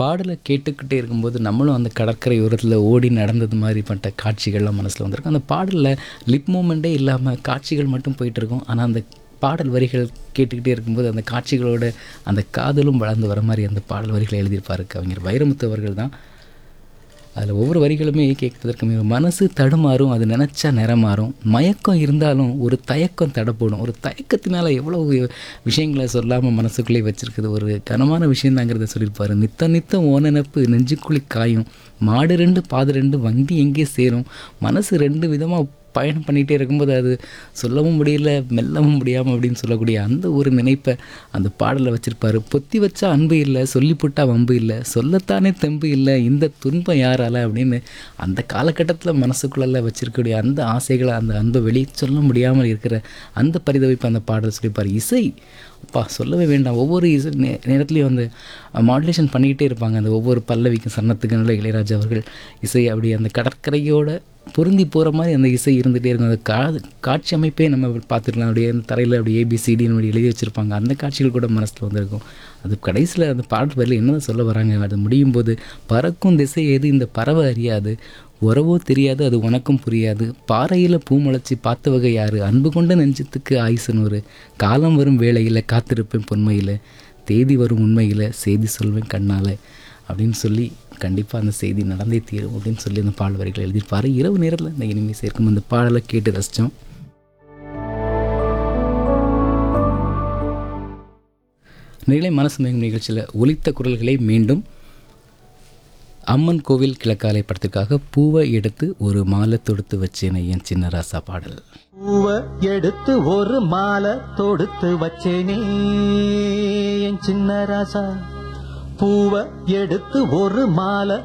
பாடலை கேட்டுக்கிட்டே இருக்கும்போது நம்மளும் அந்த கடற்கரை ஓரத்தில் ஓடி நடந்தது மாதிரிப்பட்ட காட்சிகள்லாம் மனசில் வந்திருக்கும் அந்த பாடலில் லிப் மூமெண்ட்டே இல்லாமல் காட்சிகள் மட்டும் போயிட்டு இருக்கும் ஆனால் அந்த பாடல் வரிகள் கேட்டுக்கிட்டே இருக்கும்போது அந்த காட்சிகளோட அந்த காதலும் வளர்ந்து வர மாதிரி அந்த பாடல் வரிகளை எழுதியிருப்பாரு கவிஞர் வைரமுத்து அவர்கள் தான் அதில் ஒவ்வொரு வரிகளுமே கேட்பதற்கு மிக மனசு தடுமாறும் அது நினச்சா நிறமாறும் மயக்கம் இருந்தாலும் ஒரு தயக்கம் தடப்படும் ஒரு தயக்கத்தினால எவ்வளோ விஷயங்களை சொல்லாமல் மனசுக்குள்ளே வச்சிருக்குது ஒரு கனமான விஷயந்தாங்கிறத சொல்லியிருப்பாரு நித்தம் நித்தம் ஓ நினப்பு நெஞ்சுக்குழி காயும் மாடு ரெண்டு பாது ரெண்டு வண்டி எங்கே சேரும் மனசு ரெண்டு விதமாக பயணம் பண்ணிகிட்டே இருக்கும்போது அது சொல்லவும் முடியல மெல்லவும் முடியாமல் அப்படின்னு சொல்லக்கூடிய அந்த ஒரு நினைப்பை அந்த பாடலில் வச்சுருப்பாரு பொத்தி வச்சா அன்பு இல்லை சொல்லி போட்டா வம்பு இல்லை சொல்லத்தானே தெம்பு இல்லை இந்த துன்பம் யாரால அப்படின்னு அந்த காலகட்டத்தில் மனசுக்குள்ளே வச்சிருக்கக்கூடிய அந்த ஆசைகளை அந்த அன்பை வெளியே சொல்ல முடியாமல் இருக்கிற அந்த பரிதவிப்பு அந்த பாடல் சொல்லியிருப்பார் இசை அப்பா சொல்லவே வேண்டாம் ஒவ்வொரு இசை நே நேரத்துலையும் வந்து மாடுலேஷன் பண்ணிக்கிட்டே இருப்பாங்க அந்த ஒவ்வொரு பல்லவிக்கும் சரணத்துக்கு நல்ல இளையராஜா அவர்கள் இசை அப்படி அந்த கடற்கரையோட பொருந்தி போகிற மாதிரி அந்த இசை இருந்துகிட்டே இருக்கும் அந்த கா காட்சி அமைப்பே நம்ம பார்த்துக்கலாம் அப்படியே அந்த தரையில் அப்படி ஏபிசிடின்னு அப்படி எழுதி வச்சுருப்பாங்க அந்த காட்சிகள் கூட மனசில் வந்திருக்கும் அது கடைசியில் அந்த பாடல் வரையில் என்ன சொல்ல வராங்க அது முடியும் போது பறக்கும் திசை எது இந்த பறவை அறியாது உறவோ தெரியாது அது உனக்கும் புரியாது பாறையில் பூ முளைச்சி பார்த்த வகை யாரு அன்பு கொண்ட நெஞ்சத்துக்கு ஆயுசு நூறு காலம் வரும் வேளையில் காத்திருப்பேன் பொன்மையில் தேதி வரும் உண்மையில் செய்தி சொல்வேன் கண்ணால் அப்படின்னு சொல்லி கண்டிப்பாக அந்த செய்தி நடந்தே தீரும் அப்படின்னு சொல்லி அந்த பாடல் வரிகளை எழுதியிருப்பாரு இரவு நேரத்தில் இந்த இனிமே சேர்க்கும் அந்த பாடலை கேட்டு ரசித்தோம் நிலை மனசு மேகும் நிகழ்ச்சியில் ஒலித்த குரல்களை மீண்டும் அம்மன் கோவில் கிழக்காலை படத்திற்காக பூவை எடுத்து ஒரு மாலை தொடுத்து வச்சேனே என் சின்ன ராசா பாடல் பூவ எடுத்து ஒரு மாலை தொடுத்து வச்சேனே என் சின்ன ராசா பூவ எடுத்து ஒரு மாலை